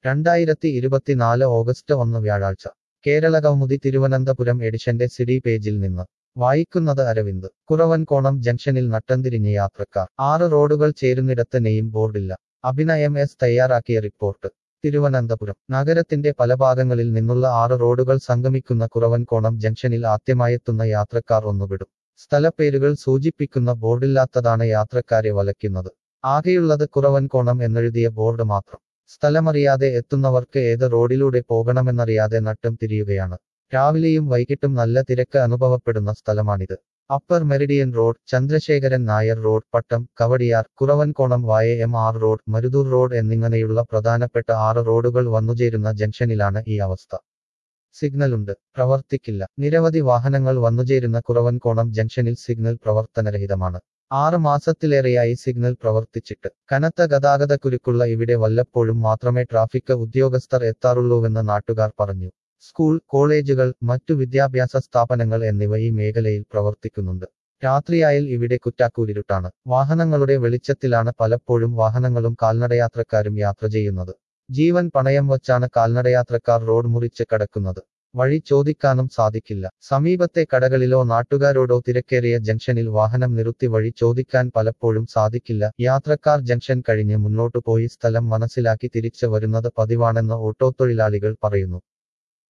രണ്ടായിരത്തി ഇരുപത്തിനാല് ഓഗസ്റ്റ് ഒന്ന് വ്യാഴാഴ്ച കേരള കൗമുദി തിരുവനന്തപുരം എഡിഷന്റെ സിഡി പേജിൽ നിന്ന് വായിക്കുന്നത് അരവിന്ദ് കുറവൻകോണം ജംഗ്ഷനിൽ നട്ടംതിരിഞ്ഞ് യാത്രക്കാർ ആറ് റോഡുകൾ ചേരുന്നിടത്ത് നെയിം ബോർഡില്ല അഭിനയം എസ് തയ്യാറാക്കിയ റിപ്പോർട്ട് തിരുവനന്തപുരം നഗരത്തിന്റെ പല ഭാഗങ്ങളിൽ നിന്നുള്ള ആറ് റോഡുകൾ സംഗമിക്കുന്ന കുറവൻകോണം ജംഗ്ഷനിൽ ആദ്യമായെത്തുന്ന യാത്രക്കാർ ഒന്നുവിടും സ്ഥലപ്പേരുകൾ സൂചിപ്പിക്കുന്ന ബോർഡില്ലാത്തതാണ് യാത്രക്കാരെ വലയ്ക്കുന്നത് ആകെയുള്ളത് കുറവൻകോണം എന്നെഴുതിയ ബോർഡ് മാത്രം സ്ഥലമറിയാതെ എത്തുന്നവർക്ക് ഏത് റോഡിലൂടെ പോകണമെന്നറിയാതെ നട്ടം തിരിയുകയാണ് രാവിലെയും വൈകിട്ടും നല്ല തിരക്ക് അനുഭവപ്പെടുന്ന സ്ഥലമാണിത് upper Meridian road Chandrasekharan Nair road Pattom Kawdiar Kuravankonam വായ M R road Maruthur road എന്നിങ്ങനെയുള്ള പ്രധാനപ്പെട്ട ആറ് റോഡുകൾ വന്നുചേരുന്ന ജംഗ്ഷനിലാണ് ഈ അവസ്ഥ സിഗ്നലുണ്ട് പ്രവർത്തിക്കില്ല നിരവധി വാഹനങ്ങൾ വന്നുചേരുന്ന കുറവൻകോണം ജംഗ്ഷനിൽ സിഗ്നൽ പ്രവർത്തനരഹിതമാണ് ആറ് മാസത്തിലേറെയായി സിഗ്നൽ പ്രവർത്തിച്ചിട്ട് കനത്ത ഗതാഗതക്കുരുക്കുള്ള ഇവിടെ വല്ലപ്പോഴും മാത്രമേ ട്രാഫിക് ഉദ്യോഗസ്ഥർ എത്താറുള്ളൂവെന്ന് നാട്ടുകാർ പറഞ്ഞു സ്കൂൾ കോളേജുകൾ മറ്റു വിദ്യാഭ്യാസ സ്ഥാപനങ്ങൾ എന്നിവ ഈ മേഖലയിൽ പ്രവർത്തിക്കുന്നുണ്ട് രാത്രിയായാൽ ഇവിടെ കുറ്റാക്കൂരിരുട്ടാണ് വാഹനങ്ങളുടെ വെളിച്ചത്തിലാണ് പലപ്പോഴും വാഹനങ്ങളും കാൽനടയാത്രക്കാരും യാത്ര ചെയ്യുന്നത് ജീവൻ പണയം വച്ചാണ് കാൽനടയാത്രക്കാർ റോഡ് മുറിച്ച് കടക്കുന്നത് വഴി ചോദിക്കാനും സാധിക്കില്ല സമീപത്തെ കടകളിലോ നാട്ടുകാരോടോ തിരക്കേറിയ ജംഗ്ഷനിൽ വാഹനം നിർത്തി വഴി ചോദിക്കാൻ പലപ്പോഴും സാധിക്കില്ല യാത്രക്കാർ ജംഗ്ഷൻ കഴിഞ്ഞ് മുന്നോട്ടു പോയി സ്ഥലം മനസ്സിലാക്കി തിരിച്ചു വരുന്നത് പതിവാണെന്ന് ഓട്ടോത്തൊഴിലാളികൾ പറയുന്നു